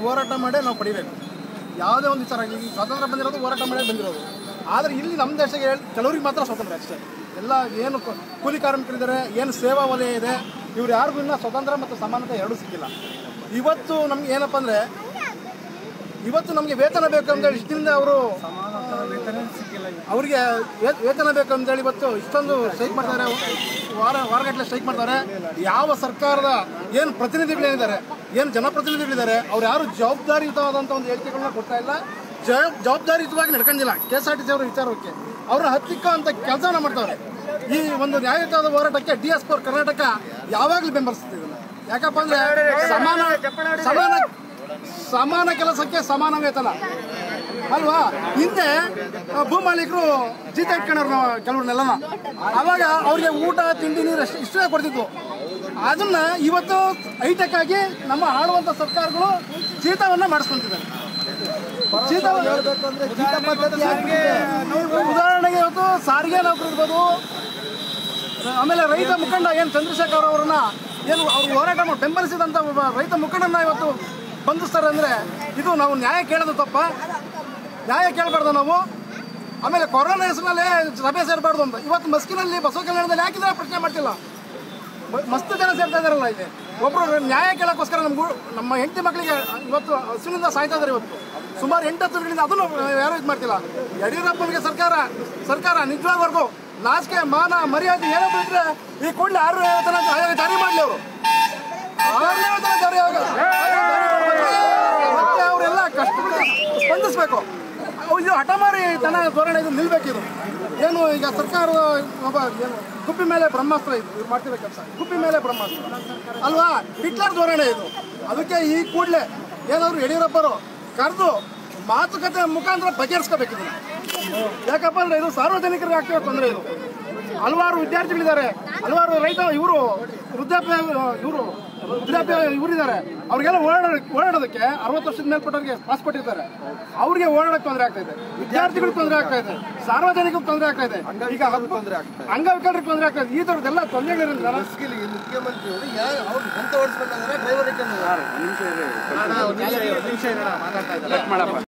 ಹೋರಾಟ ಮಾಡೇ ನಾವು ಪಡಿಬೇಕು ಯಾವುದೇ ಒಂದು ವಿಚಾರ ಈಗ ಸ್ವಾತಂತ್ರ್ಯ ಬಂದಿರೋದು ಹೋರಾಟ ಮಾಡೇ ಬಂದಿರೋದು ಆದರೆ ಇಲ್ಲಿ ನಮ್ಮ ದೇಶಕ್ಕೆ ಹೇಳ್- ಕೆಲವ್ರಿಗೆ ಮಾತ್ರ ಸ್ವಾತಂತ್ರ್ಯ ಅಷ್ಟೇ ಎಲ್ಲ ಏನು ಕು- ಕೂಲಿ ಕಾರ್ಮಿಕರಿದ್ದಾರೆ ಏನು ಸೇವಾ ವಲಯ ಇದೆ ಇವ್ರು ಯಾರಿಗೂ ಇನ್ನೂ ಸ್ವಾತಂತ್ರ್ಯ ಮತ್ತು ಸಮಾನತೆ ಎರಡೂ ಸಿಕ್ಕಿಲ್ಲ ಇವತ್ತು ನಮ್ಗೆ ಏನಪ್ಪ ಅಂದರೆ ಇವತ್ತು ನಮಗೆ ವೇತನ ಬೇಕು ಅಂತೇಳಿ ಇಷ್ಟದಿಂದ ಅವರು ಅವರಿಗೆ ವೇ- ವೇತನ ಬೇಕು ಅಂತೇಳಿ ಇವತ್ತು ಇಷ್ಟೊಂದು ಸ್ಟ್ರೈಕ್ ಮಾಡ್ತಾರೆ ವಾರ ವಾರಗಟ್ಟಲೆ ಸ್ಟ್ರೈಕ್ ಮಾಡ್ತಾರೆ ಯಾವ ಸರ್ಕಾರದ ಏನು ಪ್ರತಿನಿಧಿಗಳೇನಿದ್ದಾರೆ ಏನು ಜನಪ್ರತಿನಿಧಿಗಳಿದ್ದಾರೆ ಅವ್ರು ಯಾರು ಜವಾಬ್ದಾರಿಯುತವಾದಂಥ ಒಂದು ಹೇಳಿಕೆಗಳನ್ನ ಕೊಡ್ತಾ ಇಲ್ಲ ಜವಾಬ್ ಜವಾಬ್ದಾರಿಯುತವಾಗಿ ನಡ್ಕೊಂಡಿಲ್ಲ K S R T C ಅವರ ವಿಚಾರಕ್ಕೆ ಅವ್ರನ್ನ ಹತ್ತಿಕ್ಕೋ ಅಂತ ಕೆಲಸನ ಮಾಡ್ತಾವ್ರೆ ಈ ಒಂದು ನ್ಯಾಯಯುತವಾದ ಹೋರಾಟಕ್ಕೆ ಡಿ ಎಸ್ ಫೋರ್ ಕರ್ನಾಟಕ ಯಾವಾಗಲೂ ಬೆಂಬಲಿಸ್ತಿದೆ ಯಾಕಪ್ಪ ಅಂದ್ರೆ ಸಮಾನ ಸಮಾನ ಸಮಾನ ಕೆಲಸಕ್ಕೆ ಸಮಾನ ವೇತನ ಅಲ್ವಾ ಹಿಂದೆ ಆ, ಭೂ ಮಾಲೀಕರು ಜೀತ ಇಟ್ಕೊಂಡವ್ರು ನಾವು ಕೆಲವ್ರನ್ನೆಲ್ಲನ ಅವಾಗ ಅವ್ರಿಗೆ ಊಟ ತಿಂಡಿ ನೀರು ಅಷ್ಟು ಇಷ್ಟೇ ಕೊಡ್ತಿದ್ವು ಅದನ್ನ ಇವತ್ತು ಹೈಟೆಕ್ ಆಗಿ ನಮ್ಮ ಆಳುವಂತ ಸರ್ಕಾರಗಳು ಜೀತವನ್ನ ಮಾಡಿಸ್ಕೊಂತಿದ್ದಾರೆ ಜೀತ ಉದಾಹರಣೆಗೆ ಇವತ್ತು ಸಾರಿಗೆ ನೌಕರು ಇರ್ಬೋದು ಆಮೇಲೆ ರೈತ ಮುಖಂಡ ಏನು ಚಂದ್ರಶೇಖರ್ ಅವರನ್ನ ಏನು ಅವ್ರು ಹೋರಾಟ ಮಾಡಿ ಬೆಂಬಲಿಸಿದಂಥ ಒಬ್ಬ ರೈತ ಮುಖಂಡನ ಇವತ್ತು ಬಂಧಿಸ್ತಾರೆ ಅಂದರೆ ಇದು ನಾವು ನ್ಯಾಯ ಕೇಳೋದು ತಪ್ಪ ನ್ಯಾಯ ಕೇಳಬಾರ್ದು ನಾವು ಆಮೇಲೆ ಕೊರೋನಾ ಹೆಸರಿನಲ್ಲೇ ಸಭೆ ಸೇರಬಾರ್ದು ಅಂತ ಇವತ್ತು ಮಸ್ಕಿನಲ್ಲಿ ಬಸವ ಕಲ್ಯಾಣದಲ್ಲಿ ಯಾಕಿದ್ರೆ ಪ್ರಶ್ನೆ ಮಾಡ್ತಿಲ್ಲ ಮ- ಮಸ್ತ್ ಜನ ಸೇರ್ತಾ ಇದಾರಲ್ಲ ಇಲ್ಲಿ ಒಬ್ರು ನ್ಯಾಯ ಕೇಳೋಕ್ಕೋಸ್ಕರ ನಮ್ಗೂ ನಮ್ಮ ಹೆಂಡತಿ ಮಕ್ಕಳಿಗೆ ಇವತ್ತು ಹಸುವಿನಿಂದ ಸಾಯ್ತಾ ಇದಾರೆ ಇವತ್ತು ಸುಮಾರು ಎಂಟತ್ತು ತಿಂಗಳಿಂದ ಅದನ್ನು ಯಾರು ಇದು ಮಾಡ್ತಿಲ್ಲ ಯಡಿಯೂರಪ್ಪನಿಗೆ ಸರ್ಕಾರ ಸರ್ಕಾರ ನಿಜವಾಗ್ವರೆಗೂ ನಾಚಿಕೆ ಮಾನ ಮರ್ಯಾದೆ ಏನಾದ್ರು ಇದ್ರೆ ಈ ಕೂಡಲೇ ಆರು ಐವತ್ತನ ಆಯೋಗ ಜಾರಿ ಮಾಡಲಿ ಅವರು ಆರನೇ ವೇತನ ಜಾರಿ ಆಗ- ಮತ್ತೆ ಅವರೆಲ್ಲ ಕಷ್ಟಪಟ್ಟು ಸ್ಪಂದಿಸಬೇಕು ಇದು ಹಠಮಾರಿ ತನ ಧೋರಣೆ ಇದು ನಿಲ್ಬೇಕಿದು ಏನು ಈಗ ಸರ್ಕಾರದ ಒಬ್ಬ ಏನು ಗುಬ್ಬಿ ಮೇಲೆ ಬ್ರಹ್ಮಾಸ್ತ್ರ ಇದು ಇವ್ರು ಮಾಡ್ತಿರೋ ಕೆಲಸ ಗುಬ್ಬಿ ಮೇಲೆ ಬ್ರಹ್ಮಾಸ್ತ್ರ ಅಲ್ವಾ ಹಿಟ್ಲರ್ ಧೋರಣೆ ಇದು ಅದಕ್ಕೆ ಈ ಕೂಡಲೇ ಏನಾದ್ರು ಯಡಿಯೂರಪ್ಪರು ಕರೆದು ಮಾತುಕತೆ ಮುಖಾಂತರ ಬಗೆಹರಿಸ್ಕೋಬೇಕು ಇದನ್ನ ಯಾಕಪ್ಪ ಅಂದ್ರೆ ಇದು ಸಾರ್ವಜನಿಕರಿಗೆ ಆಗ್ತಿರೋ ತೊಂದರೆ ಇದು ಹಲವಾರು ವಿದ್ಯಾರ್ಥಿಗಳಿದ್ದಾರೆ ಹಲವಾರು ರೈತ ಇವರು ವೃದ್ಧಾಪ್ಯ ಇವರು ವೃದ್ಧಾಪ್ಯ ಇವರಿದ್ದಾರೆ ಅವ್ರಿಗೆಲ್ಲ ಓಡಾಡ ಓಡಾಡೋದಕ್ಕೆ ಅರವತ್ತು ವರ್ಷದ ಮೇಲ್ಪಟ್ಟವ್ರಿಗೆ ಪಾಸ್ ಕೊಟ್ಟಿರ್ತಾರೆ ಅವ್ರಿಗೆ ಓಡಾಡಕ್ಕೆ ತೊಂದರೆ ಆಗ್ತಾ ಇದೆ ವಿದ್ಯಾರ್ಥಿಗಳಿಗೆ ತೊಂದರೆ ಆಗ್ತಾ ಇದೆ ಸಾರ್ವಜನಿಕರಿಗೆ ತೊಂದರೆ ಆಗ್ತಾ ಇದೆ ಈಗ ತೊಂದರೆ ಆಗ್ತದೆ ಅಂಗವಿಕಲರಿಗೆ ತೊಂದರೆ ಆಗ್ತಾ ಇದೆ ಈ ಥರದ್ದೆಲ್ಲ ತೊಂದರೆಗಳಿಂದ ಇಲ್ಲಿ ಮುಖ್ಯಮಂತ್ರಿ ಅವರು ಯಾವ ಅವ್ರು ಸ್ವಂತ ಓಡಿಸ್ಕೊಂಡಂದ್ರೆ ಡ್ರೈವರ್ ನಿಮಿಷ ಇದೆ ಮಾತಾಡ್ತಾ ಇದ್ದಾರೆ